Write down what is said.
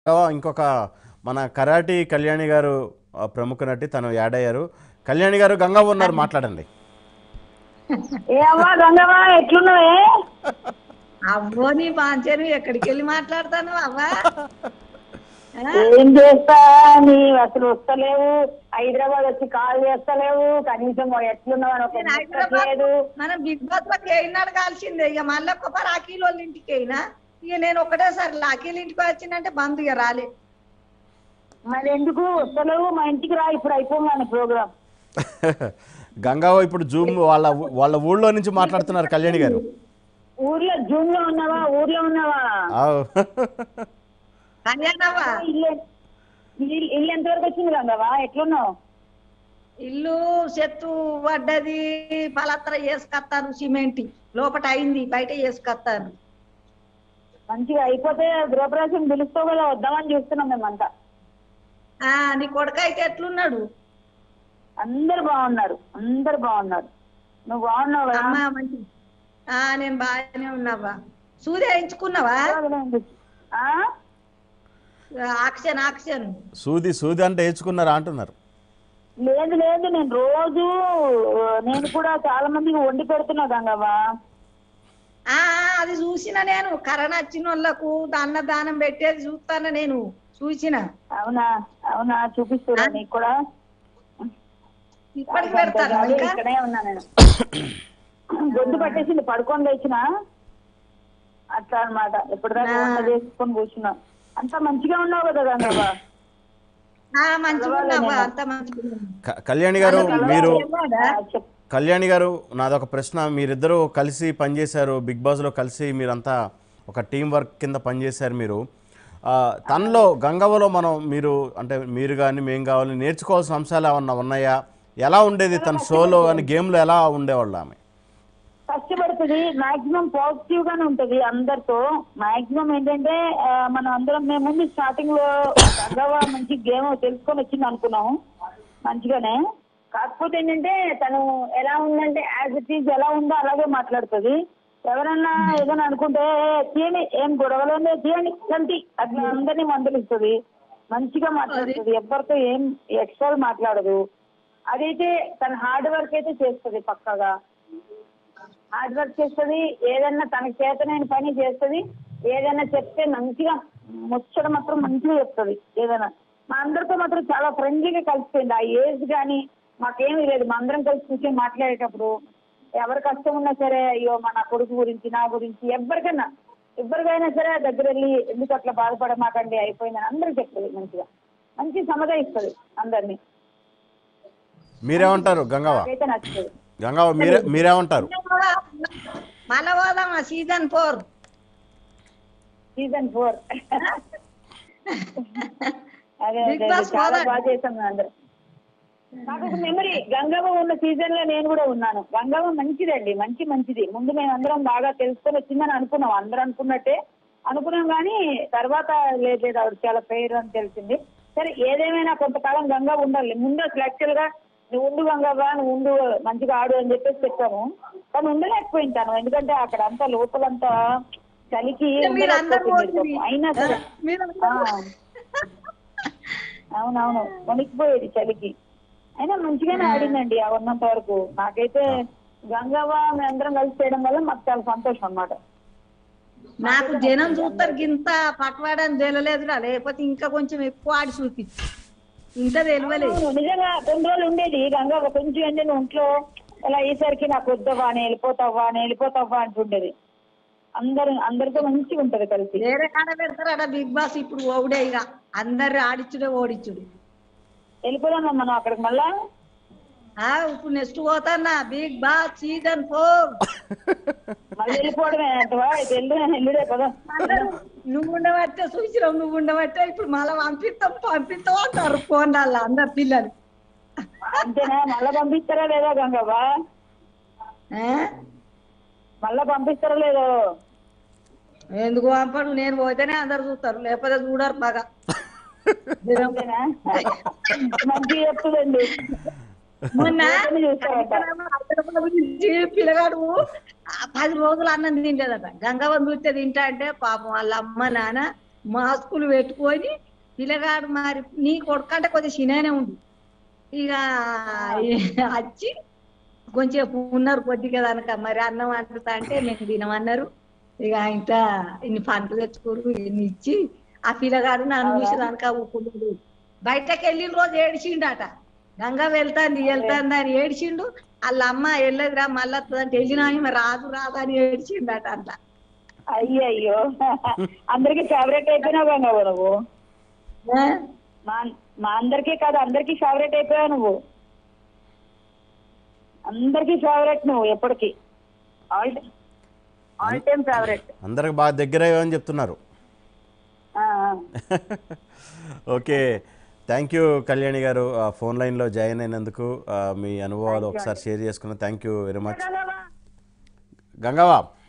ఇంకొక మన కరాటి కళ్యాణి గారు ఆ, ప్రముఖ నటి తను యాడ్ అయ్యారు కళ్యాణి గారు గంగా ఉన్నారు మాట్లాడండి ఏమ్మా గంగమ్మ ఎట్లున్నావే అవ్వో నీ బాంచను ఎక్కడికి వెళ్ళి మాట్లాడతాను అవ్వా ఆ? ఏం చేస్తా నీ అసలు వస్తలేవు హైదరాబాద్ వచ్చి కాల్ చేస్తలేవు కనీసం ఎట్లున్నావు అని ఒక నేను ముచ్చట హైదరాబాద్ లేదు మనం బిగ్ బాస్ లోకి అయినాడు కాల్సిందే ఇక మళ్ళీ ఒక్క రాఖీల వాళ్ళ ఇంటికి అయినా ఇక నేను ఒకటేసారి లాకీల ఇంటికి వచ్చిందంటే బంద్ ఇక రాలే మరి ఎందుకు వస్తలేవు మా ఇంటికి రా ఇప్పుడు అయిపోగానే ప్రోగ్రామ్ గంగా ఇప్పుడు జూమ్ వాళ్ళ ఊ- వాళ్ళ ఊళ్ళో నుంచి మాట్లాడుతున్నారు కళ్యాణి గారు ఊర్లో జూన్ లో ఉన్నావా ఊర్లో ఉన్నావా ఆవ్. కళ్యాణవ్వ ఇల్లు ఇల్లు ఇల్లు ఎంతవరకు వచ్చింది గంగవా ఎట్లున్నావు ఇల్లు చెట్టు పడ్డది పలత్ర వేసుకొస్తాను సిమెంట్ లోపట అయింది బయట వేసుకొస్తాను మంచిగా అయిపోతే గృహప్రవేశం పిలుస్తావు కదా వద్దామని చూస్తున్నాం మేమంతా ఆ నీ కొడుకు అయితే ఎట్లున్నాడు అందరు బాగున్నారు అందరు బాగున్నారు నువ్వు బాగున్నావు కదా అమ్మ మంచి ఆ నేను బాగానే ఉన్నావా సూది వేయించుకున్నావా ఆ? ఆక్షన్ ఆక్షన్ సూది సూది అంటే వేసుకున్నారా అంటున్నారు లేదు లేదు నేను రోజు ఆ, నేను కూడా చాలా మందికి వండి పెడుతున్నా గంగవ్వా ఆ ఆ, అది చూసిన నేను కరోనా వచ్చిన వాళ్ళకు అన్నదానం పెట్టేది చూస్తాను నేను చూసిన అవునా అవునా చూపిస్తున్నా నీకు కూడా ఇప్పటికి పెడతాను అదే ఇంకా ఇక్కడే ఉన్నా నేను గొంతు పట్టేసింది పడుకొని లేచిన అట్లా అన్నమాట ఎప్పటిదాకా వంట చేసుకొని కూర్చున్నా అంత మంచిగా ఉన్నావు కదా గంగవ్వ ఆ, మంచిగా ఉన్నావా అంత మంచిగా ఉన్నా. క- కళ్యాణి గారు మీరు ఏమోడా? ఆ, చెప్ కళ్యాణి గారు నాదొక ప్రశ్న మీరిద్దరూ కలిసి పనిచేశారు బిగ్ బాస్లో కలిసి మీరంతా ఒక టీం వర్క్ కింద పనిచేశారు మీరు ఆ, తనలో గంగవ్వలో మనం మీరు అంటే మీరు కానీ మేము కావాలి నేర్చుకోవాల్సిన అంశాలు ఏమన్నా ఉన్నాయా ఎలా ఉండేది తన షోలో కానీ గేమ్లో ఎలా ఉండేవాళ్ళు ఆమె కష్టపడుతుంది మాక్సిమం పాజిటివ్ గానే ఉంటది అందరితో మాక్సిమం ఏంటంటే ఆ, మనం అందరం మేము ముందు స్టార్టింగ్ లో గంగవ్వ మంచి గేమ్ తెలుసుకొని వచ్చింది అనుకున్నాము మంచిగానే కాకపోతే ఏంటంటే తను ఎలా ఉందంటే యాజ్ ఇట్ ఈజ్ ఎలా ఉందో అలాగే మాట్లాడుతుంది ఎవరన్నా ఏదైనా అనుకుంటే "ఏ, తీయండి ఏం గొడవలేదు తీయండి కంటి అట్లా అందరినీ మందలిస్తుంది మంచిగా మాట్లాడుతుంది ఎవరితో ఏం ఎక్స్ట్రా మాట్లాడదు అదైతే తన హార్డ్ వర్క్ అయితే చేస్తుంది పక్కగా హార్డ్ వర్క్ చేస్తుంది ఏదన్నా తనకి చేతనైన పని చేస్తుంది ఏదైనా చెప్తే మంచిగా ముచ్చట మాత్రం మంచిగా చెప్తుంది ఏదైనా మా అందరితో మాత్రం చాలా ఫ్రెండ్లీగా కలిసిపోయింది ఆ ఏజ్ కానీ మాకేమీ లేదు మా అందరం కలిసి కూర్చొని మాట్లాడేటప్పుడు ఎవరి కష్టం ఉన్నా సరే అయ్యో మా నా కొడుకు గురించి నా గురించి ఎవరికైనా ఎవరికైనా సరే దగ్గర వెళ్ళి ఎందుకు అట్లా బాధపడమాకండి అయిపోయిందని అందరూ చెప్తుంది మంచిగా మంచి సమాధానిస్తుంది అందరినీ మీరేమంటారు గంగవ్వ నాకైతే నచ్చుతుంది గంగవ్వ మీరే మీరేమంటారు మళ్ళా పోదామా సీజన్ ఫోర్ సీజన్ ఫోర్ అదే Big అదే, Boss చాలా పోదాం. బాగా చేసాం అందరూ నాకు ఒక మెమరీ గంగవ్వ ఉన్న సీజన్ లో నేను కూడా ఉన్నాను గంగవ్వ మంచిదండి మంచి మంచిది ముందు మేము అందరం బాగా తెలుసుకొని వచ్చిందని అనుకున్నాం అందరూ అనుకున్నట్టే అనుకున్నాం కానీ తర్వాత లేదు లేదు ఆవిడ చాలా పేరు అని తెలిసింది సరే ఏదేమైనా కొంతకాలం గంగవ్వ ఉండాలి ముందు అసలు యాక్చువల్ గా నువ్వు ఉండు గంగవ్వ నువ్వు ఉండు మంచిగా ఆడు అని చెప్పేసి చెప్పాము కానీ ఉండలేకపోయింది తను ఎందుకంటే అక్కడ అంతా లోపలంతా చలికి మీరు అందరు ఉండలేకపోతుంది పాపం. అయినా సరే మీరు ఆ. అవునవును వణికిపోయేది చలికి అయినా మంచిగానే ఆడిందండి ఆ ఉన్నంత వరకు నాకైతే గంగవ్వ మేమందరం కలిసి చేయడం వల్ల మాకు చాలా సంతోషం అన్నమాట నాకు జనం చూస్తారు గింత పట్వాడని తెలియలేదురా లేకపోతే ఇంకా కొంచెం ఎక్కువ ఆడి చూపించు ఇంత తెలియలేదు అవును, నిజంగా కొన్ని రోజులు ఉండేది గంగవ్వ కొంచెం ఏంటంటే ఒంట్లో ఇలా అయ్యేసరికి నాకు వద్దవా నేను వెళ్ళిపోతావా నేను వెళ్ళిపోతావా అంటుండేది అందరు అందరితో మంచిగా ఉంటది కలిసి వేరే కాడ పెడతారట బిగ్ బాస్ ఇప్పుడు ఓడే ఇక అందరు ఆడిచ్చుడే ఓడిచ్చుడు వెళ్ళిపోదాం మనం అక్కడికి మళ్ళా ఆ ఇప్పుడు నెక్స్ట్ పోతానా బిగ్ బాస్ సీజన్ ఫోర్ మళ్ళీ వెళ్ళిపోవడమే అంటవా అయితే వెళ్ళు వెళ్ళుడే కదా నువ్వు ఉండబట్టే చూసినావు నువ్వు ఉండబట్టే ఇప్పుడు మళ్ళీ పంపిస్తాం పంపిస్తాం అంటారు ఫోన్ అందరు పిల్లలు అంతేనా మళ్ళా పంపిస్తారా లేదా గంగవ్వ ఆ? మళ్ళా పంపిస్తారా లేదో ఎందుకు పంపడు నేను పోతేనే అందరు చూస్తారు లేకపోతే చూడరు బాగా అంతేనా మంచిగా చెప్తుందండి మొన్న పోతేనే చూస్తారట గురించి పిల్లగాడు ఆ పది రోజులు అన్నం తినలేదట గంగవ్వని చూస్తే తింటా అంటే పాపం వాళ్ళ అమ్మ నాన్న మాస్కులు పెట్టుకొని పిల్లగాడు మరి నీ కొడుకంటే కొద్దిగా చిన్ననే ఉండు ఇక వచ్చి కొంచెం ఉన్నారు కొద్దిగా కనుక మరి అన్నం వండుతా అంటే మేము తినమన్నారు ఇక ఇంత ఇన్ని పంటలు తెచ్చుకోరు ఇన్ని ఇచ్చి ఆ పిల్లగాడు నన్ను చూసి కనుక ఊపుకున్నాడు బయటకు వెళ్ళిన రోజు ఏడిచిండట గంగ వెళ్తాంది వెళ్తాంది అని ఏడిచిండు వాళ్ళ అమ్మ వెళ్ళదురా మళ్ళీ వస్తుందంటే వెళ్ళినా ఈమె రాదు రాదు అని ఏడిచిండట అంట అయ్యో అయ్యో అందరికి ఫేవరెట్ అయిపోయినావు గంగవ్వ నువ్వు ఆ? మా మా అందరికీ కాదు అందరికీ ఫేవరెట్ అయిపోయావు నువ్వు అందరికీ ఫేవరెట్ నువ్వు ఎప్పటికీ ఆల్ ఆల్ టైమ్ ఫేవరెట్ అందరికి బాగా దగ్గర అయ్యావని చెప్తున్నారు ఓకే థ్యాంక్ యూ కళ్యాణి గారు ఆ, ఫోన్ లైన్లో జాయిన్ అయినందుకు ఆ, మీ అనుభవాలు ఒకసారి షేర్ చేసుకున్న థ్యాంక్ యూ వెరీ మచ్ గంగవా